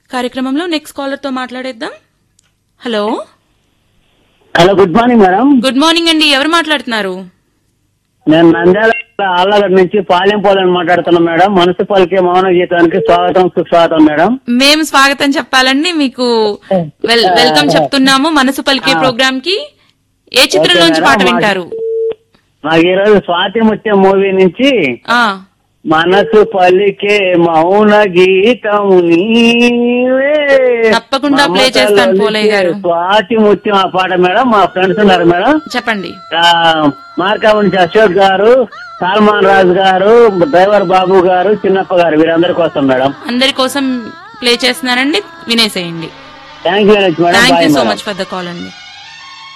కార్యక్రమంలో next caller తో మాట్లాడేద్దాం hello hello good morning madam good morning అండి ఎవరు మాట్లాడుతున్నారు నేను నంద్యాల ఆళ్ళగడ్డ నుంచి పాలెం పోలని మాట్లాడుతున్నా మేడం మనసు పలికే మౌన గీతానికి స్వాగతం సుస్వాగతం మేడం మేము స్వాగతం చెప్పాలండి మీకు వెల్- వెల్కమ్ చెప్తున్నాము మనసు పలికే ప్రోగ్రామ్ కి ఏ చిత్రంలోంచి మేడం, పాట మా- వింటారు మాకు ఈరోజు స్వాతి ముత్యం మూవీ నుంచి ఆ మనసు పలికే మౌన గీతం నీవే తప్పకుండా play చేస్తాను పోలయ్య గారు. స్వాతి ముత్యం ఆ పాట మేడం మా ఫ్రెండ్స్ ఉన్నారు మేడం చెప్పండి ఆ, మార్కాపు నుంచి అశోక్ గారు సల్మాన్ రాజు గారు డ్రైవర్ బాబు గారు చిన్నప్ప గారు వీరందరి కోసం మేడం అందరి కోసం ప్లే చేస్తున్నానండి వినేసేయండి thank you very much madam thank bye you so madam much for the call అండి